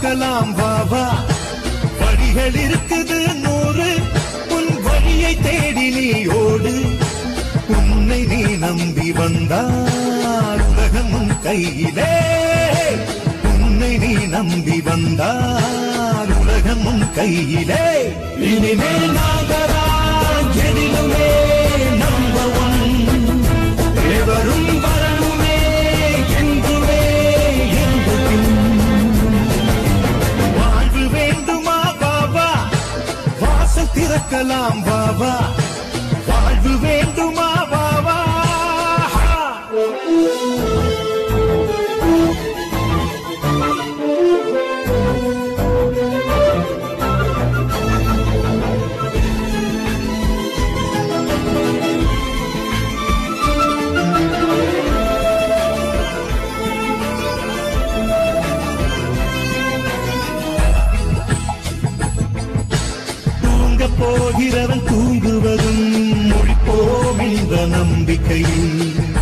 திறக்கலாம் வா வா வழிகள் இருக்குது நூறு உன் வழியை தேடி நீ ஓடு உன்னை நீ நம்பி வந்தால் உலகம் உன் கையிலே உன்னை நீ நம்பி வந்தால் உலகம் உன் கையிலே இனிமேல் நாங்கதான் எதிலுமே நம்பர் ஒன் எவரும் வரணுமே என்றுமே என்று பின் வாழ்வு வேண்டுமா பாபா வாசல் திறக்கலாம் பாபா வாழ்வு வேண்டுமா பாபா தூங்க போகிறவன் தூங்குவதும் மொழிப்போம் என்ற நம்பிக்கையில்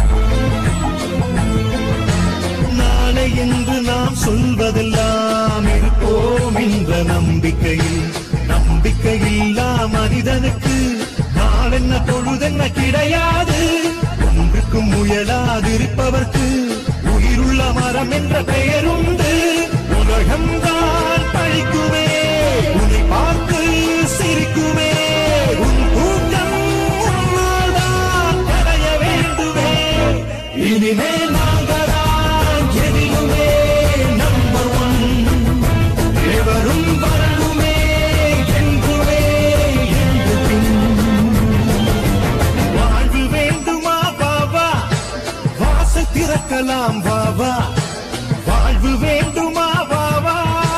நாளை என்று நாம் சொல்வதெல்லாம் இருப்போம் என்ற நம்பிக்கையில் நம்பிக்கையில்லா மனிதனுக்கு நாளென்ன பொழுதென்ன கிடையாது ஒன்றுக்கும் முயலாதிருப்பவர்க்கு உயிருள்ள மரம் என்ற பெயருண்டு உலகம்தான் பழிக்குமே உன்னை பார்த்து சிரிக்குமே உன் கூட்டம் உன்னால்தான் கரைய வேண்டுமே இனிமே நாங்கதான் எதிலுமே நம்பர் ஒன் எவரும் வரணுமே என்றுமே என்று பின் வாழ்வு வேண்டுமா பாபா வாசல் திறக்கலாம் பாபா வாழ்வு வேண்டுமா பாபா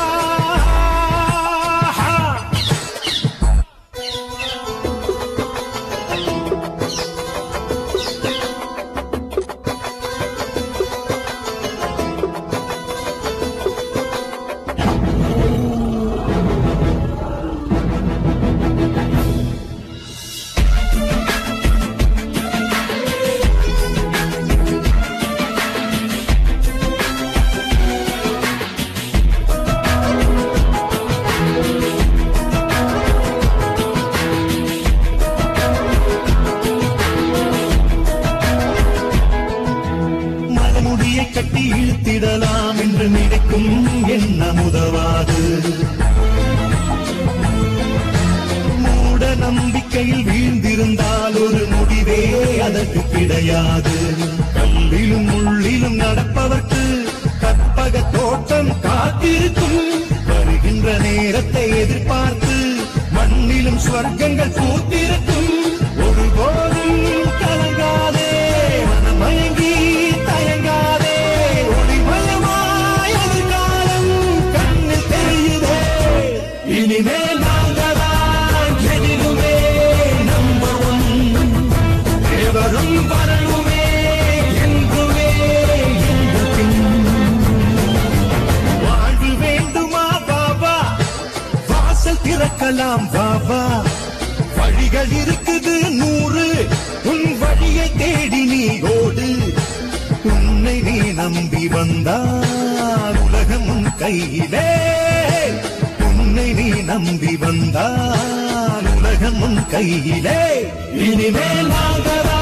மலமுடியை கட்டி இழுத்திடலாம் என்று நினைக்கும் எண்ணம் உதவாது மூட நம்பிக்கையில் வீழ்ந்திருந்தால் ஒரு முடிவே அதற்கு கிடையாது கல்லிலும் முள்ளிலும் நடப்பவர்க்கு கற்பக தோட்டம் காத்திருக்கும் வருகின்ற நேரத்தை எதிர்பார்த்து மண்ணிலும் ஸ்வர்க்கங்கள் பூத்திருக்கும் ஒருபோதும் கலங்காதே மனமயங்கி தயங்காதே ஒளிமயமாய் எதிர்காலம் கண்ணில் தெரியுதே இனிமே நாங்கதான் எதிலுமே நம்பர் ஒன் எவரும் வரணுமே என்றுமே என்று பின் வாழ்வு வேண்டுமா பாபா வாசல் திறக்கலாம் பாபா வழிகள் இருக்குது நூறு உன் வழியை தேடி நீ ஓடு உன்னை நீ நம்பி வந்தால் உலகம் உன் கையிலே உன்னை நீ நம்பி வந்தால் உலகம் உன் கையிலே இனிமேல் நாங்கதான்